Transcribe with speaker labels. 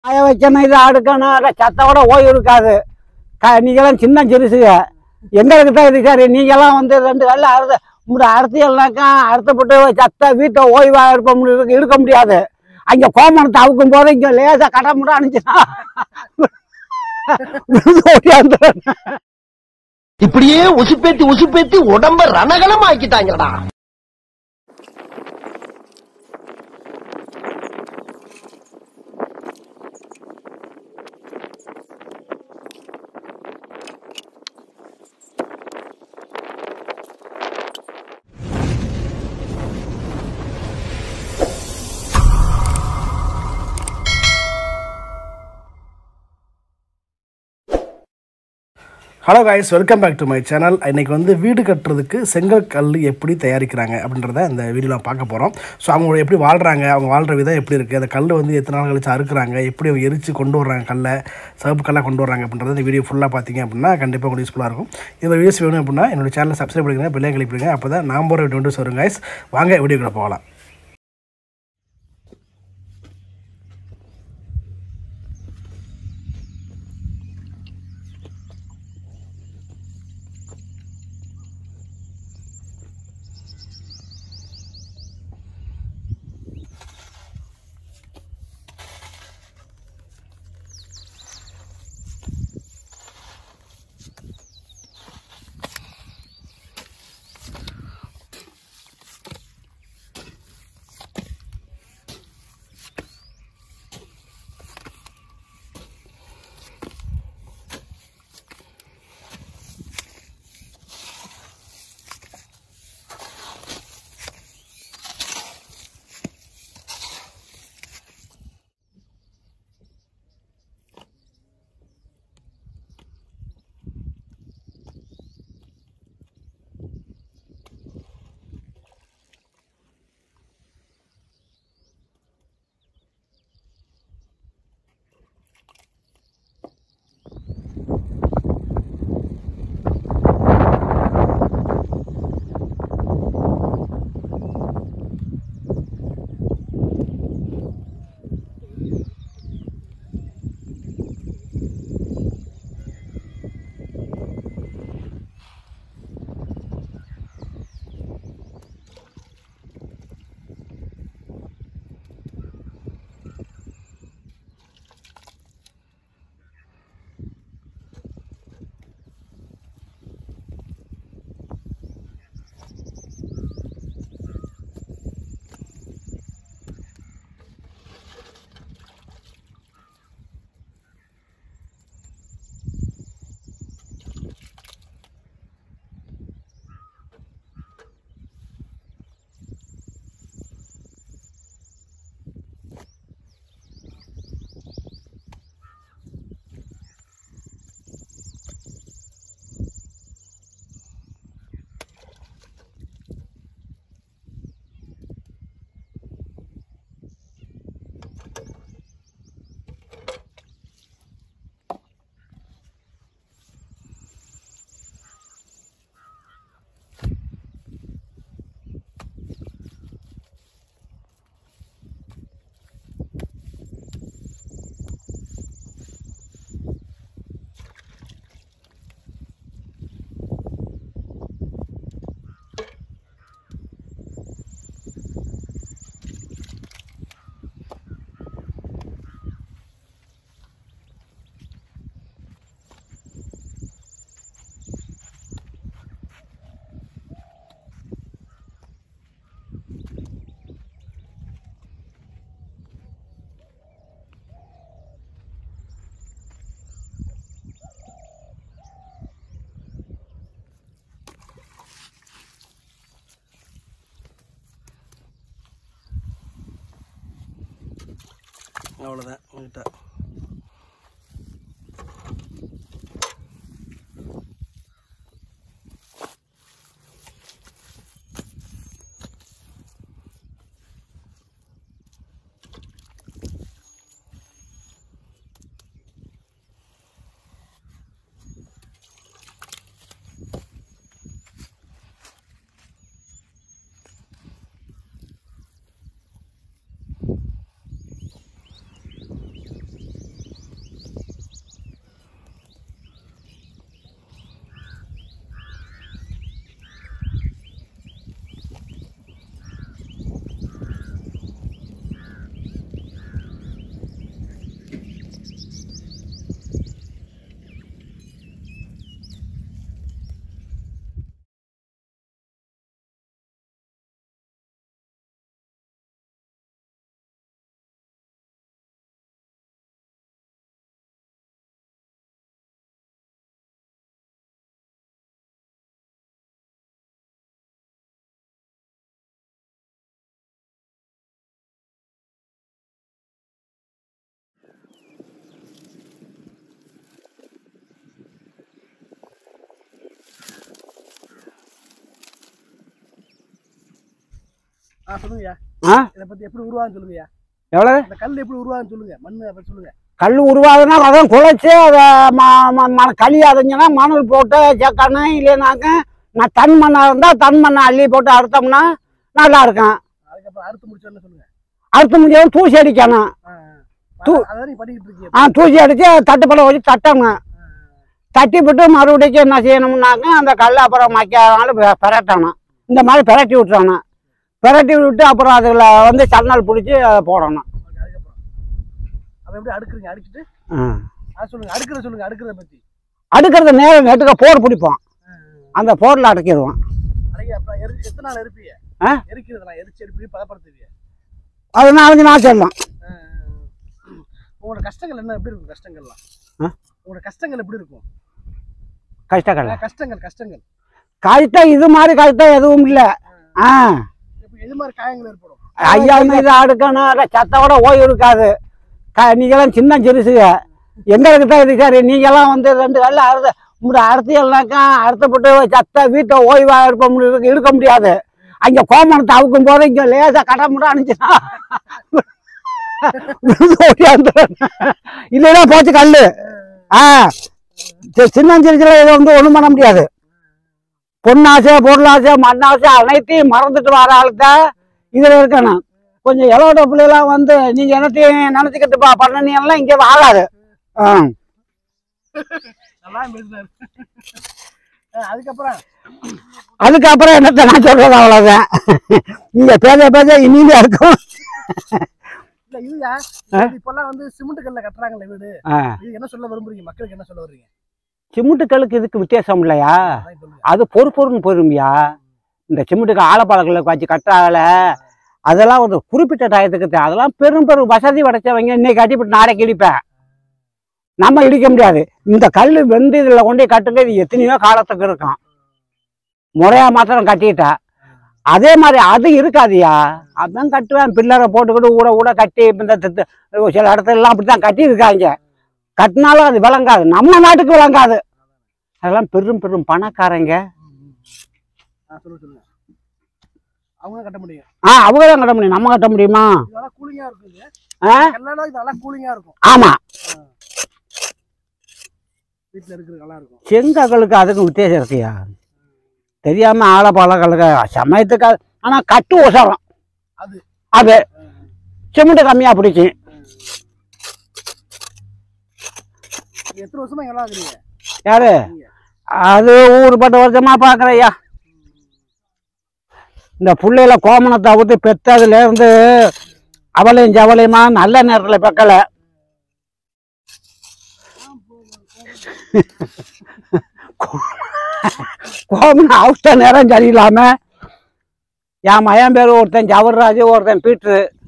Speaker 1: காய வைக்கணும் இது அடுக்கணும் அட சத்தோட ஓய்வு இருக்காது க நீங்களாம் சின்ன சிறுசுங்க எங்களுக்கு தான் இது சரி நீங்களாம் வந்து ரெண்டு கல்ல அறுத்த முடி அறுத்தீங்கன்னாக்கா அறுத்தப்பட்டு சத்த வீட்டை ஓய்வாக இருக்க முடியும் இருக்க முடியாது அங்கே கோமணத்தை அவுக்கும் போது இங்கே லேசாக கட்ட முறை அனுப்பிச்சுன்னா ஓடியாந்துடுறேன்.
Speaker 2: இப்படியே உசுப்பேத்தி உசுப்பேத்தி உடம்ப ரணகலம் ஆக்கிட்டாங்கடா
Speaker 3: hello guys welcome back to my channel இன்னைக்கு வந்து வீடு கட்டுறதுக்கு செங்கல் கல் எப்படி தயாரிக்கிறாங்க அப்படின்றத இந்த வீடியோவில் பார்க்க போகிறோம் ஸோ அவங்க எப்படி வாழ்கிறாங்க அவங்க வாழ்கிற விதம் எப்படி இருக்குது அந்த கல் வந்து எத்தனை நாள் கழிச்சு அறுக்குறாங்க எப்படி அவங்க எரித்து கொண்டு வர்றாங்க கல்லை சிவப்பு கல்லாக கொண்டு வர்றாங்க அப்படின்றத இந்த வீடியோ ஃபுல்லாக பார்த்தீங்க அப்படின்னா கண்டிப்பாக உங்களுக்கு யூஸ்ஃபுல்லாக இருக்கும் இந்த வீடியோஸ் வேணும் அப்படின்னா என்னோட சேனலை சப்ஸ்கிரைப் பண்ணிக்கிறேன் பிள்ளைங்க கிளிப்பிடுங்க அப்போ தான் நான் போகிற வீடியோஸ் வரும் காய்ஸ் வாங்க வீடியோக்குள்ளே போகலாம் அவ்வளோதான் உங்கள்கிட்ட ஆ சொல்லுங்கய்யா
Speaker 1: ஆ
Speaker 3: இதை பத்தி எப்படி உருவாகுன்னு சொல்லுங்கய்யா
Speaker 1: எவ்வளோ
Speaker 3: இந்த கல் எப்படி உருவாகுன்னு சொல்லுங்க மண்ணு அப்படி சொல்லுங்க
Speaker 1: கல் உருவாகுதுன்னா அதான் குழைச்சி அதை ம ம- ம களி அதைஞ்சுன்னா மணல் போட்டு செக்கணும் இல்லைனாக்க நான் தன் மண்ணாக இருந்தால் தன் மண்ணை அள்ளி போட்டு அறுத்தோம்னா நல்லா இருக்கும்
Speaker 3: அதுக்கப்புறம் அறுத்து முடிச்சோன்னு சொல்லுங்க
Speaker 1: அறுத்து முடிஞ்சதும் தூசி அடிக்கணும்
Speaker 3: ஆ, ஆ.
Speaker 1: தூ-
Speaker 3: அதான் நீங்க பண்ணிக்கிட்டு இருக்கீங்க
Speaker 1: ஆ தூசி அடித்து தட்டுப்பழம் வச்சு தட்டணும் தட்டி விட்டு மறுபடியும் என்ன செய்யணும்னாக்க அந்த கல் அப்புறம் மக்காதனால பெ- பிரட்டணும் இந்த மாதிரி பிரட்டி விட்டுறணும் பிரட்டி விட்டு அப்புறம் அதில் வந்து சன்னல் பிடிச்சி போடணும்
Speaker 3: ஓகே, அதுக்கப்புறம் அதை எப்படி அடுக்குறீங்க அடிச்சுட்டு
Speaker 1: ஆ.
Speaker 3: அது சொல்லுங்க அடுக்கிறத சொல்லுங்க அடுக்கிறத பத்தி
Speaker 1: அடுக்கிறது நேரம் நெட்டுக்க போர் பிடிப்போம் அந்த போரில் அடக்கிடுவோம்
Speaker 3: அடங்கி அப்புறம் எரி எத்தனை நாள் எரிப்பீங்க
Speaker 1: ஆ?
Speaker 3: எரிக்கிறதுலாம் எரிச்சு எரிப்பி பதப்படுத்துவீங்க
Speaker 1: அது நாலஞ்சு நாள் செல்லும்
Speaker 3: ஆ, ஆ. உங்களோட கஷ்டங்கள் என்ன எப்படி இருக்கும் கஷ்டங்கள்லாம்
Speaker 1: ஆ?
Speaker 3: உங்களோட கஷ்டங்கள் எப்படி இருக்கும்
Speaker 1: கஷ்டக்கல்ல
Speaker 3: ஆ, கஷ்டங்கள் கஷ்டங்கள்
Speaker 1: கஷ்டம் இது மாதிரி கஷ்டம் எதுவும் இல்லை ஆ
Speaker 3: இப்ப எது மாதிரி காயங்கள் ஏற்படும்
Speaker 1: ஐயா மீது அடுக்கணும் இல்லை சத்தோட ஓய்வு இருக்காது க நீங்களாம் சின்ன சிறுசுங்க எங்களுக்கு தான் இது சரி நீங்களாம் வந்து ரெண்டு கல்ல அறுத உங்களோட அரசியல்னாக்கா அறுத்தப்பட்டு சத்த வீட்டை ஓய்வாக இருக்க முடியும் இருக்க முடியாது அங்கே கோமணத்தை அவுக்கும் போது இங்கே லேசாக கட்ட முடியும் அனுச்சுன்னா இல்லைன்னா போச்சு கல் ஆ சி- சின்ன சிறுசில் இதை வந்து ஒன்றும் பண்ண முடியாது பொன்னாசை பொருளாசை மண்ணாசை அனைத்தையும் மறந்துட்டு வர ஆளுக்கு தான் இதில் இருக்கணும் கொஞ்சம் இலவட்ட பிள்ளைலாம் வந்து நீங்கள் என்னத்தையும் நினச்சிக்கிட்டு பா பண்ணனீங்கன்னா இங்கே ஆகாது ஆ
Speaker 3: நல்லா பேசுனாரு ஆ, அதுக்கப்புறம்
Speaker 1: அதுக்கப்புறம் என்னத்தை நான் சொல்றது அவ்வளோதான் நீங்கள் பேச பேச இனிமே இருக்கும்
Speaker 3: இல்ல இதுயா இப்பெல்லாம் வந்து சிமெண்ட் கல்ல கட்டுறாங்கல்ல வீடு
Speaker 1: ஆ
Speaker 3: இது என்ன சொல்ல விரும்புறீங்க மக்களுக்கு என்ன சொல்ல வர்றீங்க
Speaker 1: சிமெண்ட்டுக்களுக்கு இதுக்கு வித்தியாசம் இல்லையா
Speaker 3: அதான் சொல்லுங்க
Speaker 1: அது பொறுப்பொருன்னு போயிருமியா இந்த சிமெண்ட்டுக்கு ஆழப்பாளங்களை வச்சு கட்டால அதெல்லாம் ஒரு குறிப்பிட்ட டயத்துக்கு தான். அதெல்லாம் பெரும் பெரும் வசதி படைச்சவங்க இன்னைக்கு கட்டிவிட்டு நாளைக்கு இடிப்பேன் நம்ம இடிக்க முடியாது இந்த கல் வெந்து இதில் கொண்டு போய் கட்டுங்க இது எத்தனையோ காலத்துக்கு இருக்கும் முறையா மாத்திரம் கட்டிட்டா அதே மாதிரி அது இருக்காதியா அதான் கட்டுவேன் பில்லரை போட்டுக்கிட்டு ஊட ஊட கட்டி இப்ப இந்த தி- தி- சில இடத்துல எல்லாம் அப்படித்தான் கட்டி இருக்காங்க கட்டினாலும் அது விளங்காது நம்ம நாட்டுக்கு விளங்காது அதெல்லாம் பெரும் பெரும் பணக்காரங்க
Speaker 3: ஆ சொல்லுங்க சொல்லுங்க அவங்க கட்ட முடியும்
Speaker 1: ஆ அவங்க தான் கட்ட முடியும் நம்ம கட்ட முடியுமா
Speaker 3: இதெல்லாம் கூலிங்கா இருக்குங்க
Speaker 1: ஆ
Speaker 3: கல்லெல்லாம் இதெல்லாம் கூலிங்கா இருக்கும்
Speaker 1: ஆமா
Speaker 3: வீட்டுல இருக்கிறது நல்லா இருக்கும்
Speaker 1: செங்கல்லுக்கு அதுக்கும் வித்தியாசம் இருக்கியா தெரியாம ஆழப்பாளங்களுக்கு சமயத்துக்கு அது- ஆனா கட்டு உசரம்
Speaker 3: அது.
Speaker 1: அது சிமெண்ட் கம்மியா பிடிச்சி
Speaker 3: நீங்க எத்தனை வருஷமா இங்க நல்லா இருக்கிறீங்க
Speaker 1: யாரு அது ஊருப்பட்ட வருஷமா பாக்குறையா இந்த புள்ளையில கோமணத்தை ஊற்றி பெத்ததுல இருந்து அவளையும் ஜவளையுமா நல்ல நேரத்துல பெக்கல கோமணம் அவுத்த நேரம் சரியில்லாம என் மயன் பேர் ஒருத்தன் ஜவர்ராஜ் ஒருத்தன் பீட்ரு